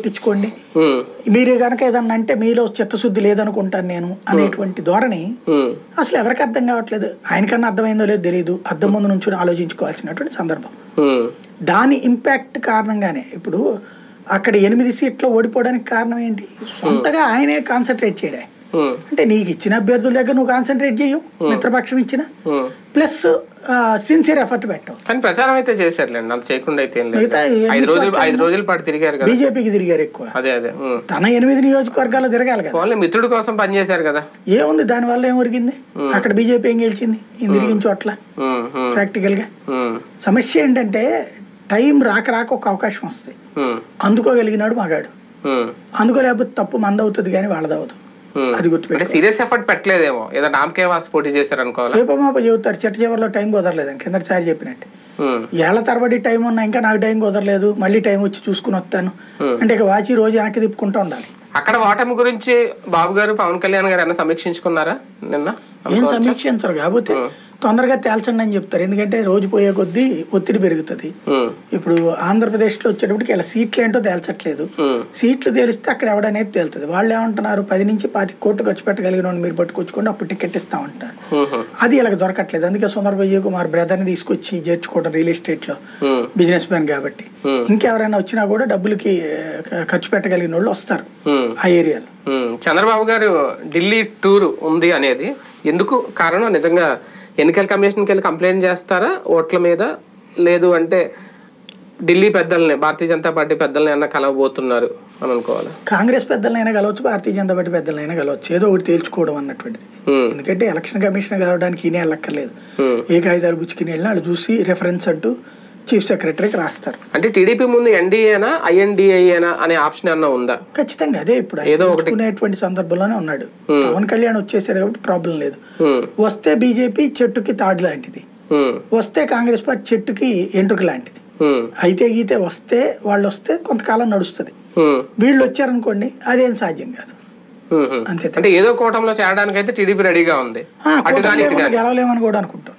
కొట్టించుకోండి ఉమ్, మీరు కనుక ఏదన్నా అంటే మీలో చిత్తశుద్ధి లేదనుకుంటాను నేను అనేటువంటి ధోరణి ఉమ్, అసలు ఎవరికి అర్థం కావట్లేదు ఆయనకన్నా అర్థమైందో లేదో తెలియదు అర్థం ముందు నుంచి ఆలోచించుకోవాల్సినటువంటి సందర్భం ఉమ్, దాని ఇంపాక్ట్ కారణంగానే ఇప్పుడు అక్కడ ఎనిమిది సీట్లు ఓడిపోవడానికి కారణం ఏంటి సొంతగా ఆయనే కాన్సన్ట్రేట్ చేయడే ఉమ్, అంటే నీకు ఇచ్చిన అభ్యర్థుల దగ్గర నువ్వు కాన్సన్ట్రేట్ చేయవు మిత్రపక్షం ఇచ్చిన ఉమ్. ప్లస్ సిన్సియర్ ఎఫర్ట్ పెట్టవు కానీ ప్రచారం అయితే చేశారులేండి అంత చేయకుండా అయితే ఏం లేదు మిగతా ఎన్ని ఐదు రోజులు చోట్ల ఐదు రోజుల పాటు తిరిగారు కదా బీజేపీకి తిరిగారు ఎక్కువ అదే అదే ఉమ్. తన ఎనిమిది నియోజకవర్గాల్లో తిరగాలి కదా వాళ్ళ మిత్రుడి కోసం పనిచేశారు కదా ఏముంది దానివల్ల ఏం ఒరిగింది అక్కడ బీజేపీ ఏం గెలిచింది ఈ తిరిగిన చోట్ల ఉమ్, ఉమ్, ప్రాక్టికల్గా ఉమ్, సమస్య ఏంటంటే టైం రాక రాక ఒక అవకాశం వస్తుంది ఉమ్, అందుకోగలిగినాడు మగాడు ఉమ్, అందుకోలేకపోతే తప్పు మందవుతుంది కానీ వాళ్ళదవుతుంది ఉమ్. అది గుర్తుపెట్టు అంటే సీరియస్ ఎఫర్ట్ పెట్టలేదేమో ఏదో నామకే వాసి పోటీ చేశారు అనుకోవాలా రేపు మాప చెబుతారు చిట్ట చివరిలో టైం కుదరలేదని కిందసారి చెప్పినట్టు ఉమ్, ఏళ్ల తరబడి టైం ఉన్నా ఇంకా నాకు టైం కుదరలేదు మళ్ళీ టైం వచ్చి చూసుకుని వస్తాను అంటే ఇక వాచి రోజు వెనక్కి తిప్పుకుంటూ ఉండాలి అక్కడ ఓటమి గురించి బాబు గారు పవన్ కళ్యాణ్ గారు ఏమైనా సమీక్షించుకున్నారా నిన్న ఏం సమీక్షించరు కాకపోతే తొందరగా తేల్చండి అని చెప్తారు ఎందుకంటే రోజు పోయే కొద్దీ ఒత్తిడి పెరుగుతుంది ఉమ్, ఇప్పుడు ఆంధ్రప్రదేశ్లో వచ్చేటప్పటికి ఇలా సీట్లు ఏంటో తేల్చట్లేదు ఉమ్, సీట్లు తేలిస్తే అక్కడ ఎవడనేది తేలుతుంది వాళ్ళు ఏమంటున్నారు పది నుంచి పాతి కోట్లు ఖర్చు పెట్టగలిగిన వాడిని మీరు పట్టుకొచ్చుకోండి అప్పుడు టికెట్ ఇస్తామంటారు ఉమ్, అది ఇలా దొరకట్లేదు అందుకే సుందర్ విజయ్ కుమార్ బ్రదర్ని తీసుకొచ్చి చేర్చుకోవడం రియల్ ఎస్టేట్లో ఉమ్, బిజినెస్ మ్యాన్ కాబట్టి Hmm. ఇంకెవరైనా వచ్చినా కూడా డబ్బులకి ఆ, ఖర్చు పెట్టగలిగిన వాళ్ళు వస్తారు ఉమ్, ఆ ఏరియాలో ఉమ్. చంద్రబాబు గారు ఢిల్లీ టూర్ ఉంది అనేది ఎందుకు కారణం నిజంగా ఎన్నికల కమిషన్కి వెళ్ళి కంప్లైంట్ చేస్తారా ఓట్ల మీద లేదు అంటే ఢిల్లీ పెద్దల్ని భారతీయ జనతా పార్టీ పెద్దల్ని అన్న కలవబోతున్నారు అని అనుకోవాలి కాంగ్రెస్ పెద్దలనైనా కలవచ్చు భారతీయ జనతా పార్టీ పెద్దలనైనా కలవచ్చు ఏదో ఒకటి తేల్చుకోవడం అన్నటువంటిది Hmm. ఎందుకంటే ఎలక్షన్ కమిషన్ కలవడానికి ఈయనే వెళ్ళక్కర్లేదు Hmm. ఏ కాగితాలు పుచ్చుకుని వెళ్ళినా వాళ్ళు చూసి రెఫరెన్స్ అంటూ చీఫ్ సెక్రటరీకి రాస్తారు అంటే టీడీపీ ముందు ఎన్డీఏనా ఐఎన్డిఏనా అనే ఆప్షన్ ఏమన్నా ఉందా ఖచ్చితంగా అదే ఇప్పుడు ఆయన ఏదో ఒకటి. తెలుసుకునేటువంటి సందర్భంలోనే ఉన్నాడు పవన్ కళ్యాణ్ వచ్చేసాడు కాబట్టి ప్రాబ్లం లేదు ఉమ్, వస్తే బీజేపీ చెట్టుకి తాడు లాంటిది ఉమ్, వస్తే కాంగ్రెస్ పార్టీ చెట్టుకి ఎంట్రుక లాంటిది ఉమ్, అయితే గీతే వస్తే వాళ్ళు వస్తే కొంతకాలం నడుస్తుంది ఉమ్, వీళ్ళు వచ్చారనుకోండి అదేం సాధ్యం కాదు ఉమ్, ఉమ్. అంతే అంటే ఏదో కూటంలో చేరడానికి అయితే టీడీపీ రెడీగా ఉంది ఆ, అటు కూటమి కానీ ఇటు లేకుండా కానీ గెలవలేమని కూడా అనుకుంటాం